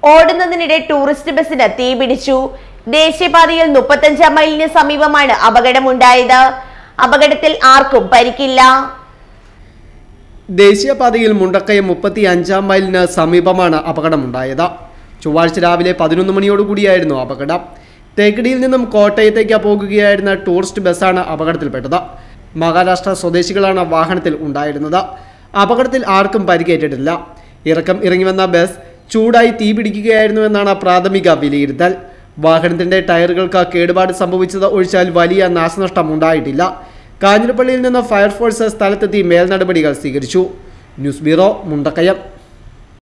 ഓടുന്നതിനിടെ tourist ബസിന് തീപിടിച്ചു ദേശീയപാതയിൽ മുപ്പത്തഞ്ചാം മൈലിന് സമീപമാണ് അപകടമുണ്ടായത് അപകടത്തിൽ ആർക്കും പരിക്കില്ല ദേശീയപാതയിൽ മുണ്ടക്കയം മുപ്പത്തി അഞ്ചാം മൈലിന് സമീപമാണ് അപകടമുണ്ടായത് ചൊവ്വാഴ്ച രാവിലെ പതിനൊന്ന് മണിയോടുകൂടിയായിരുന്നു അപകടം തേക്കടിയിൽ നിന്നും കോട്ടയത്തേക്ക് പോകുകയായിരുന്ന ടൂറിസ്റ്റ് ബസ്സാണ് അപകടത്തിൽപ്പെട്ടത് മഹാരാഷ്ട്ര സ്വദേശികളാണ് വാഹനത്തിൽ ഉണ്ടായിരുന്നത് അപകടത്തിൽ ആർക്കും പരിക്കേറ്റിട്ടില്ല ഇറക്കം ഇറങ്ങി വന്ന ബസ് ചൂടായി തീപിടിക്കുകയായിരുന്നുവെന്നാണ് പ്രാഥമിക വിലയിരുത്തൽ വാഹനത്തിന്റെ ടയറുകൾക്ക് കേടുപാട് സംഭവിച്ചത് ഒഴിച്ചാൽ വലിയ നാശനഷ്ടം ഉണ്ടായിട്ടില്ല കാഞ്ഞിരപ്പള്ളിയിൽ നിന്ന് ഫയർഫോഴ്സ് സ്ഥലത്തെത്തി മേൽനടപടികൾ സ്വീകരിച്ചു ന്യൂസ് ബ്യൂറോ മുണ്ടക്കയം